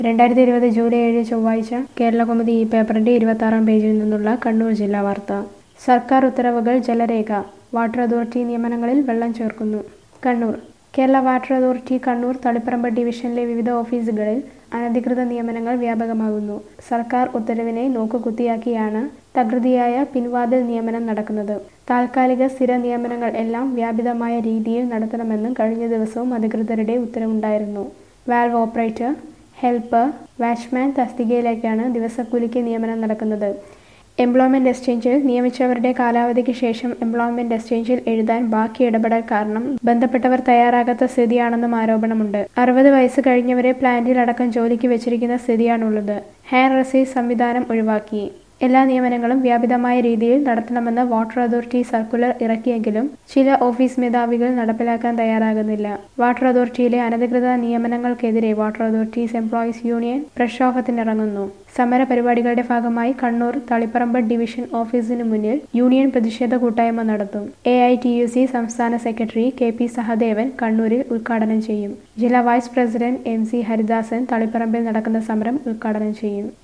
രണ്ടായിരത്തി ഇരുപത് ജൂലൈ ഏഴ് ചൊവ്വാഴ്ച കേരളകൗമുദി ഈ പേപ്പറിന്റെ ഇരുപത്താറാം പേജിൽ നിന്നുള്ള കണ്ണൂർ ജില്ലാ വാർത്ത സർക്കാർ ഉത്തരവുകൾ ജലരേഖ വാട്ടർ അതോറിറ്റി നിയമനങ്ങളിൽ വെള്ളം ചേർക്കുന്നു കണ്ണൂർ കേരള വാട്ടർ അതോറിറ്റി കണ്ണൂർ തളിപ്പറമ്പ് ഡിവിഷനിലെ വിവിധ ഓഫീസുകളിൽ അനധികൃത നിയമനങ്ങൾ വ്യാപകമാകുന്നു സർക്കാർ ഉത്തരവിനെ നോക്കുകുത്തിയാക്കിയാണ് തകൃതിയായ പിൻവാതിൽ നിയമനം നടക്കുന്നത് താൽക്കാലിക സ്ഥിര നിയമനങ്ങൾ എല്ലാം വ്യാപിതമായ രീതിയിൽ നടത്തണമെന്ന് കഴിഞ്ഞ ദിവസവും അധികൃതരുടെ ഉത്തരവുണ്ടായിരുന്നു വാൽവ് ഓപ്പറേറ്റർ ഹെൽപ്പർ വാച്ച്മാൻ തസ്തികയിലേക്കാണ് ദിവസക്കൂലിക്ക് നിയമനം നടക്കുന്നത് എംപ്ലോയ്മെന്റ് എക്സ്ചേഞ്ചിൽ നിയമിച്ചവരുടെ കാലാവധിക്ക് ശേഷം എംപ്ലോയ്മെന്റ് എക്സ്ചേഞ്ചിൽ എഴുതാൻ ബാക്കി ഇടപെടൽ കാരണം ബന്ധപ്പെട്ടവർ തയ്യാറാകാത്ത സ്ഥിതിയാണെന്നും ആരോപണമുണ്ട് അറുപത് വയസ്സ് കഴിഞ്ഞവരെ പ്ലാന്റിൽ അടക്കം ജോലിക്ക് വെച്ചിരിക്കുന്ന സ്ഥിതിയാണുള്ളത് ഹാൻഡ് റെസീവ് സംവിധാനം ഒഴിവാക്കി എല്ലാ നിയമനങ്ങളും വ്യാപിതമായ രീതിയിൽ നടത്തണമെന്ന് വാട്ടർ അതോറിറ്റി സർക്കുലർ ഇറക്കിയെങ്കിലും ചില ഓഫീസ് മേധാവികൾ നടപ്പിലാക്കാൻ തയ്യാറാകുന്നില്ല വാട്ടർ അതോറിറ്റിയിലെ അനധികൃത നിയമനങ്ങൾക്കെതിരെ വാട്ടർ അതോറിറ്റീസ് എംപ്ലോയീസ് യൂണിയൻ പ്രക്ഷോഭത്തിനിറങ്ങുന്നു സമര പരിപാടികളുടെ ഭാഗമായി കണ്ണൂർ തളിപ്പറമ്പ് ഡിവിഷൻ ഓഫീസിന് മുന്നിൽ യൂണിയൻ പ്രതിഷേധ കൂട്ടായ്മ നടത്തും A I T U C സംസ്ഥാന സെക്രട്ടറി കെ പി സഹദേവൻ കണ്ണൂരിൽ ഉദ്ഘാടനം ചെയ്യും ജില്ലാ vice president M C Haridasan തളിപ്പറമ്പിൽ നടക്കുന്ന സമരം ഉദ്ഘാടനം ചെയ്യും